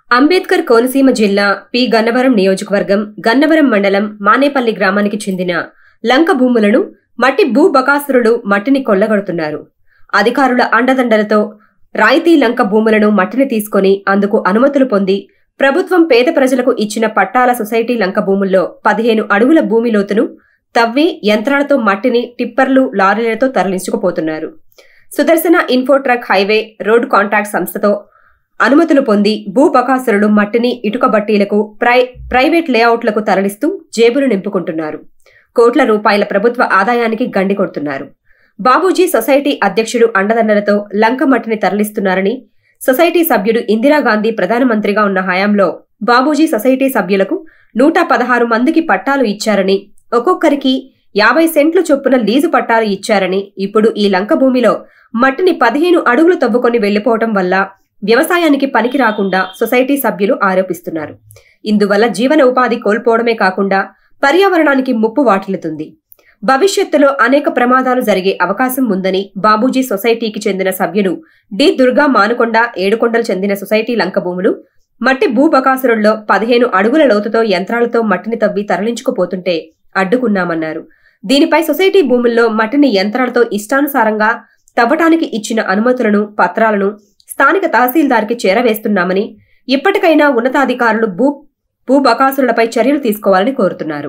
అంబేద్కర్ కోనసీమ జిల్లా పి గన్నవరం నియోజకవర్గం గన్నవరం మండలం మానేపల్లి గ్రామానికి చెందిన లంక భూములను మట్టి భూ బకాసురులు మట్టిని కొల్లగొడుతున్నారు అధికారుల అండదండలతో రాయితీ లంక భూములను మట్టిని తీసుకొని అందుకు అనుమతులు పొంది ప్రభుత్వం పేద ప్రజలకు ఇచ్చిన పట్టాల సొసైటీ లంక భూముల్లో పదిహేను అడుగుల భూమి లోతును తవ్వి యంత్రాలతో మట్టిని టిప్పర్లు లారీలతో తరలించుకుపోతున్నారు Sudarshana Infotruck highway road contract సంస్థతో అనుమతులు పొంది భూ బకాసురులు మట్టిని ఇటుక బట్టీలకు ప్రై ప్రైవేట్ లేఅవుట్లకు తరలిస్తూ జేబులు నింపుకుంటున్నారు కోట్ల రూపాయల ప్రభుత్వ ఆదాయానికి గండి కొడుతున్నారు బాబూజీ సొసైటీ అధ్యక్షుడు అండదండలతో లంక మట్టిని తరలిస్తున్నారని సొసైటీ సభ్యుడు ఇందిరాగాంధీ ప్రధానమంత్రిగా ఉన్న హయాంలో బాబూజీ సొసైటీ సభ్యులకు నూట పదహారు మందికి పట్టాలు ఇచ్చారని ఒక్కొక్కరికి యాభై సెంట్లు చొప్పున లీజు పట్టాలు ఇచ్చారని ఇప్పుడు ఈ లంక భూమిలో మట్టిని పదిహేను అడుగులు తవ్వుకొని వెళ్లిపోవటం వల్ల వ్యవసాయానికి పనికి రాకుండా సొసైటీ సభ్యులు ఆరోపిస్తున్నారు ఇందువల్ల జీవన ఉపాధి కోల్పోవడమే కాకుండా పర్యావరణానికి ముప్పు వాటిల్లుతుంది భవిష్యత్తులో అనేక ప్రమాదాలు జరిగే అవకాశం ఉందని బాబూజీ సొసైటీకి చెందిన సభ్యులు డి దుర్గా మానుకొండ ఏడుకొండలు చెందిన సొసైటీ లంక భూములు మట్టి భూబకాసురుల్లో పదిహేను అడుగుల లోతుతో యంత్రాలతో మట్టిని తవ్వి తరలించుకుపోతుంటే అడ్డుకున్నామన్నారు దీనిపై సొసైటీ భూముల్లో మట్టిని యంత్రాలతో ఇష్టానుసారంగా తవ్వటానికి ఇచ్చిన అనుమతులను పత్రాలను స్థానిక తహసీల్దార్కి చేరవేస్తున్నామని ఇప్పటికైనా ఉన్నతాధికారులు భూ భూబకాసురులపై చర్యలు తీసుకోవాలని కోరుతున్నారు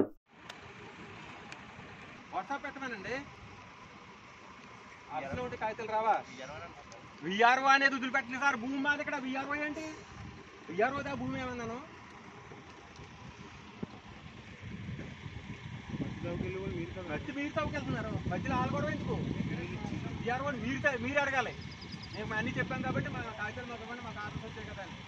వాట్సాప్ పెట్టమనండి అసలు ఉంటే కాగితాలు రావా విఆర్ఓ అనేది వదిలిపెట్టలేదు సార్ భూమి మాది ఇక్కడ విఆర్ఓ ఏంటి విఆర్ఓ దా భూమి ఏమన్నాను మధ్య మీరు తవ్వుకెళ్తున్నారు మధ్యలో ఆలు కూడా ఎందుకు విఆర్ఓ మీరు త- మీరు అడగాలి మేము అన్ని చెప్పాను కాబట్టి మా కాగితాలు మాకు ఇవ్వండి మాకు ఆర్డర్స్ వచ్చాయి కదా అని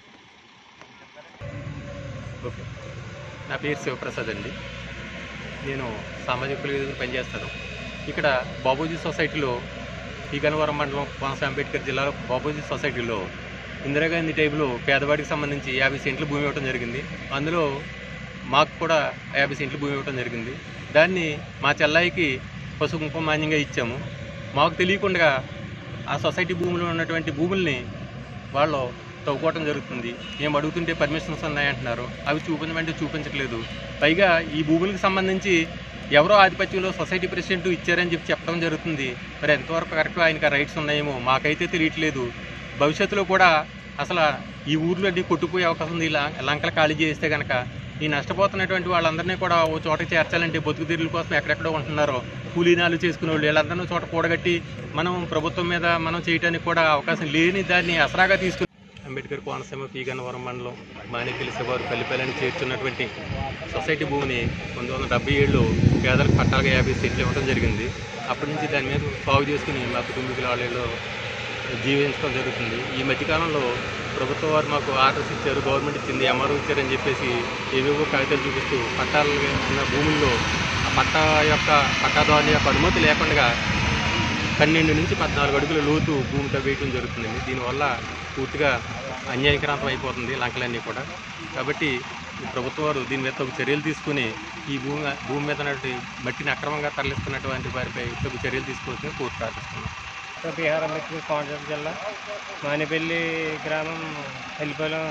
ఓకే నా పేరు శివప్రసాద్ అండి నేను సామాజిక విధులు పనిచేస్తాను ఇక్కడ బాబూజీ సొసైటీలో ఈ గన్నవరం మండలం కోనస అంబేద్కర్ జిల్లాలో బాబూజీ సొసైటీలో ఇందిరాగాంధీ టైంలో పేదవాడికి సంబంధించి యాభై సెంట్లు భూమి ఇవ్వడం జరిగింది అందులో మాకు కూడా యాభై సెంట్లు భూమి ఇవ్వడం జరిగింది దాన్ని మా చెల్లాయికి పశు కుంకుమ మాన్యంగా ఇచ్చాము మాకు తెలియకుండా ఆ సొసైటీ భూమిలో ఉన్నటువంటి భూముల్ని వాళ్ళు తవ్వుకోవటం జరుగుతుంది మేము అడుగుతుంటే పర్మిషన్స్ ఉన్నాయంటున్నారు అవి చూపించమంటే చూపించట్లేదు పైగా ఈ భూములకు సంబంధించి ఎవరో ఆధిపత్యంలో సొసైటీ ప్రెసిడెంట్ ఇచ్చారని చెప్పి చెప్పడం జరుగుతుంది మరి ఎంతవరకు కరెక్ట్ ఆయనకి రైట్స్ ఉన్నాయేమో మాకైతే తెలియట్లేదు భవిష్యత్తులో కూడా అసలు ఈ ఊర్లో అన్ని కొట్టుకుపోయే అవకాశం ఉంది ఇలా లంకలు ఖాళీ చేస్తే కనుక ఈ నష్టపోతున్నటువంటి వాళ్ళందరినీ కూడా ఓ చోటకి చేర్చాలంటే బతుకు తీరుల కోసం ఎక్కడెక్కడో ఉంటున్నారో కూలీనాలు చేసుకునే వాళ్ళు వీళ్ళందరినీ చోట కూడగట్టి మనం ప్రభుత్వం మీద మనం చేయడానికి కూడా అవకాశం లేని దాన్ని అసరాగా తీసుకుని అంబేద్కర్ కోనసీమ పీగన్నవరం మండలం మానేపల్లి శివారు పల్లిపల్లిని చేర్చున్నటువంటి సొసైటీ భూమిని పంతొమ్మిది వందల డెబ్బై ఏడులో పేదలకు పట్టాలుగా యాభై సెంట్లు ఇవ్వడం జరిగింది అప్పటి నుంచి దాని మీద సాగు చేసుకుని మా కుటుంబీకుల వాళ్ళలో జీవించడం జరుగుతుంది ఈ మధ్యకాలంలో ప్రభుత్వం వారు మాకు ఆర్డర్స్ ఇచ్చారు గవర్నమెంట్ ఇచ్చింది ఎంఆర్ఓ ఇచ్చారని చెప్పేసి ఏవేవో కాగితాలు చూపిస్తూ పట్టాలు ఉన్న భూముల్లో ఆ పట్టా యొక్క పట్టాదారుని యొక్క అనుమతి లేకుండా పన్నెండు నుంచి పద్నాలుగు అడుగుల లోతు భూమి తవ్వేయటం జరుగుతుందండి దీనివల్ల పూర్తిగా అన్యాయక్రాంతం అయిపోతుంది లంకలన్నీ కూడా కాబట్టి ఈ ప్రభుత్వం వారు దీని మీద తగు చర్యలు తీసుకుని ఈ భూమి భూమి మీద ఉన్నటువంటి మట్టిని అక్రమంగా తరలిస్తున్నటువంటి వారిపై తగు చర్యలు తీసుకోవాల్సిన కోర్టు ప్రార్థిస్తున్నాం బీహార్ అంబేద్కర్ కోనసీమ జిల్లా మానేపల్లి గ్రామం వెళ్ళిపోలం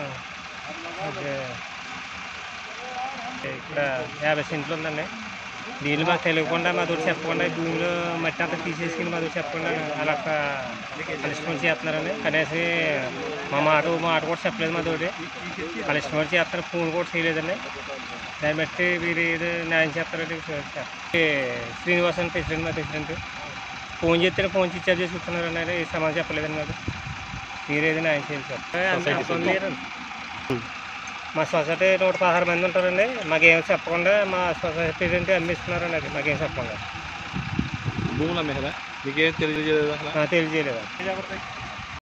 ఇక్కడ యాభై సెంట్లు ఉందండి నీళ్ళు మాకు తెలియకుండా మా తోటి చెప్పకుండా ఈ భూమిలో మట్టి అంతా తీసేసుకుని మా తోటి చెప్పకుండా అలా కనిష్టం చేస్తున్నారండి కనీసం మా మాట మా మాట కూడా చెప్పలేదు మా తోటి కనిష్టం కూడా చేస్తారు ఫోన్ కూడా చేయలేదండి దాన్ని బట్టి మీరు ఏదో న్యాయం చేస్తారంటే శ్రీనివాస్ అని ప్రెసిడెంట్ మా ప్రెసిడెంట్ ఫోన్ చేస్తే ఫోన్ స్విచ్ ఆఫ్ చేసి కూర్చున్నారు అన్నారు ఏ సమాధానం చెప్పలేదండి మాకు మీరు ఏదైనా న్యాయం చేయాలి సార్ అంత అవసరం లేదండి మా సొసైటీ నూట పదహారు మంది ఉంటారండి మాకేం చెప్పకుండా మా సొసైటీ ప్రెసిడెంట్ అమ్మిస్తున్నారండి అది మాకేం చెప్పకుండా భూములు అమ్మేదా మీకేం తెలియజేయలేదు అసలు తెలియజేయలేదు